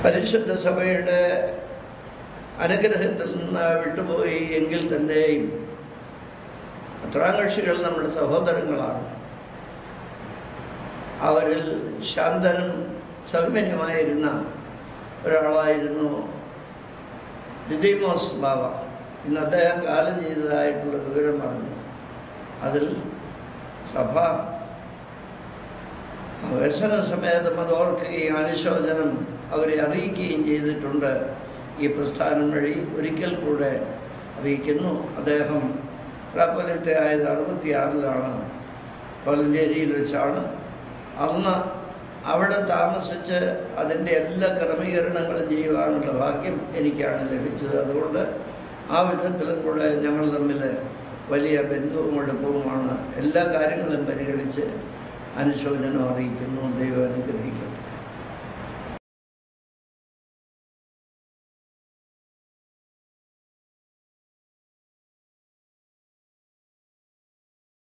പരിശുദ്ധ സഭയുടെ അനുഗ്രഹത്തിൽ നിന്ന് വിട്ടുപോയി എങ്കിൽ തന്നെയും അത്രാകക്ഷികൾ നമ്മുടെ സഹോദരങ്ങളാണ് അവരിൽ ശാന്തനും സൗമ്യനുമായിരുന്ന ഒരാളായിരുന്നു ദിദിമോസ് ബാബ ഇന്ന് അദ്ദേഹം കാലം ചെയ്തതായിട്ടുള്ള വിവരം പറഞ്ഞു അതിൽ സഭ വ്യസന സമേതം അത് ഓർക്കുകയും അനുശോചനം അവരെ അറിയിക്കുകയും ചെയ്തിട്ടുണ്ട് ഈ പ്രസ്ഥാനം വഴി ഒരിക്കൽ കൂടെ അറിയിക്കുന്നു അദ്ദേഹം പ്രാബല്യത്തെ ആയത് അറുപത്തിയാറിലാണ് കൊലഞ്ചേരിയിൽ വെച്ചാണ് അന്ന് അവിടെ താമസിച്ച് അതിൻ്റെ എല്ലാ ക്രമീകരണങ്ങളും ചെയ്യുവാനുള്ള ഭാഗ്യം എനിക്കാണ് ലഭിച്ചത് അതുകൊണ്ട് ആ വിധത്തിലും കൂടെ ഞങ്ങൾ തമ്മിൽ വലിയ ബന്ധവും അടുപ്പവുമാണ് എല്ലാ കാര്യങ്ങളും പരിഗണിച്ച് അനുശോചനം അറിയിക്കുന്നു ദൈവം അനുഗ്രഹിക്കുന്നു